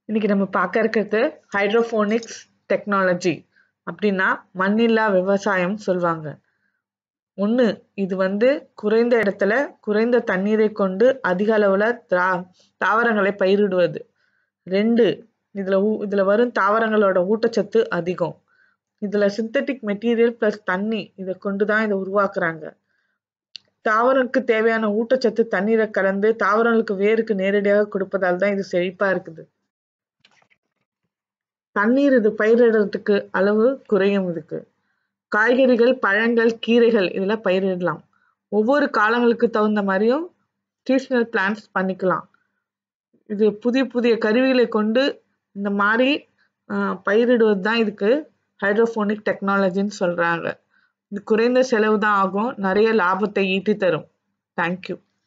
இன்னைக்கு நம்ம பார்க்க இருக்கிறது ஹைட்ரோஃபோனிக்ஸ் டெக்னாலஜி அப்படின்னா மண்ணில்லா விவசாயம் சொல்லுவாங்க ஒன்று இது வந்து குறைந்த இடத்துல குறைந்த தண்ணீரை கொண்டு அதிக அளவில் தா தாவரங்களை பயிரிடுவது ரெண்டு இதில் ஊ இதில் வரும் தாவரங்களோட ஊட்டச்சத்து அதிகம் இதில் சிந்தட்டிக் மெட்டீரியல் ப்ளஸ் தண்ணி இதை கொண்டு தான் இதை உருவாக்குறாங்க தாவரங்களுக்கு தேவையான ஊட்டச்சத்து தண்ணீரை கலந்து தாவரங்களுக்கு வேருக்கு நேரடியாக கொடுப்பதால் தான் இது செழிப்பாக இருக்குது தண்ணீர் இது பயிரிடுறதுக்கு அளவு குறையும் இதுக்கு காய்கறிகள் பழங்கள் கீரைகள் இதில் பயிரிடலாம் ஒவ்வொரு காலங்களுக்கு தகுந்த மாதிரியும் சீசனல் பிளான்ஸ் பண்ணிக்கலாம் இது புதிய புதிய கருவிகளை கொண்டு இந்த மாதிரி பயிரிடுவது தான் இதுக்கு ஹைட்ரோஃபோனிக் டெக்னாலஜின்னு சொல்கிறாங்க இது குறைந்த செலவு தான் ஆகும் நிறைய லாபத்தை ஈட்டி தரும் தேங்க்யூ